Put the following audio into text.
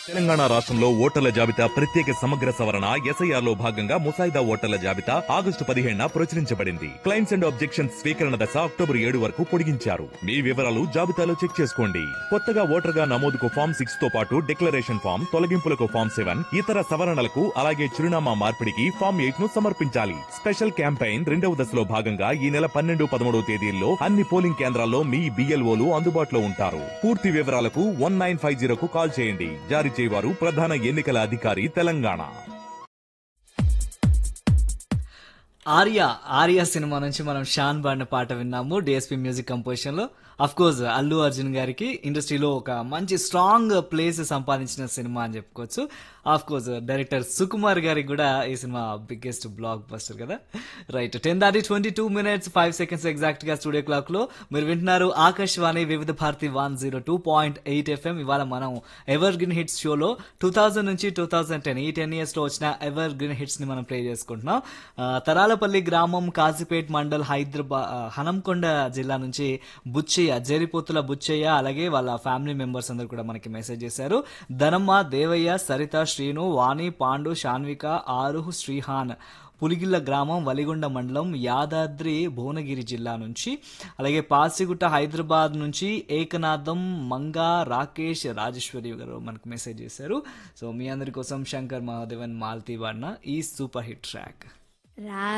తెలంగాణ రాష్ట్రంలో ఓటర్ల జాబితా ప్రత్యేక సమగ్ర సవరణ ఎస్ఐఆర్ లో భాగంగా ముసాయిదా ఓటర్ల జాబితా ఆగస్టు పదిహేడున ప్రచురించబడింది క్లైమ్స్ అండ్ ఆబ్జెక్షన్స్ స్వీకరణ దశ అక్టోబర్ ఏడు వరకు పొడిగించారు మీ వివరాలు జాబితాలో చెక్ చేసుకోండి కొత్తగా ఓటర్ గా నమోదుకు ఫామ్ సిక్స్ తో పాటు డిక్లరేషన్ ఫామ్ తొలగింపులకు ఫామ్ సెవెన్ ఇతర సవరణలకు అలాగే చిరునామా మార్పిడికి ఫామ్ ఎయిట్ ను సమర్పించాలి స్పెషల్ క్యాంపెయిన్ రెండవ దశలో భాగంగా ఈ నెల పన్నెండు పదమూడవ తేదీల్లో అన్ని పోలింగ్ కేంద్రాల్లో మీ బిఎల్ఓలు అందుబాటులో ఉంటారు పూర్తి వివరాలకు వన్ నైన్ ఫైవ్ జీరోకు కాల్ చేయండి జారీ చేయవారు ప్రధాన ఎన్నికల అధికారి తెలంగాణ ఆర్య ఆర్య సినిమా నుంచి మనం షాన్ బాడిన పాట విన్నాము డిఎస్పి మ్యూజిక్ కంపోజిషన్ లో అఫ్ కోర్స్ అల్లు అర్జున్ గారికి ఇండస్ట్రీలో ఒక మంచి స్ట్రాంగ్ ప్లేస్ సంపాదించిన సినిమా అని చెప్పుకోవచ్చు ఆఫ్ కోర్స్ డైరెక్టర్ సుకుమార్ గారికి కూడా ఈ సినిమా బిగ్గెస్ట్ బ్లాక్ బస్టర్ కదా రైట్ టెన్ దాటి twenty two minutes five seconds exact గా స్టూడియో క్లాక్ లో మీరు వింటున్నారు Akashvani Vividh Bharati one zero two point eight FM ఇవాళ మనం ఎవర్ గ్రీన్ హిట్స్ షోలో టూ థౌజండ్ నుంచి టూ థౌజండ్ టెన్ ఈ టెన్ ఇయర్స్ లో వచ్చిన ఎవర్ గ్రీన్ హిట్స్ ని మనం ప్లే చేసుకుంటున్నాం ఆ, తరాలపల్లి గ్రామం కాజీపేట్ మండల్ హైదరాబాద్ హనంకొండ జిల్లా నుంచి బుచ్చయ్య జేరిపోతుల బుచ్చయ్య అలాగే వాళ్ళ ఫ్యామిలీ మెంబర్స్ అందరు కూడా మనకి మెసేజ్ చేశారు ధనమ్మ దేవయ్య సరిత శ్రీను వాణి పాండు శాన్విక ఆరుహ్ శ్రీహాన్ పులిగిల్ల గ్రామం వలిగొండ మండలం యాదాద్రి భువనగిరి జిల్లా నుంచి అలాగే పాసిగుట్ట హైదరాబాద్ నుంచి ఏకనాథం మంగా రాకేష్ రాజేశ్వరి గారు మనకు మెసేజ్ చేశారు సో మీ అందరి కోసం శంకర్ మహాదేవన్ మాల్తీ వాడిన ఈ సూపర్ హిట్ ట్రాక్ రా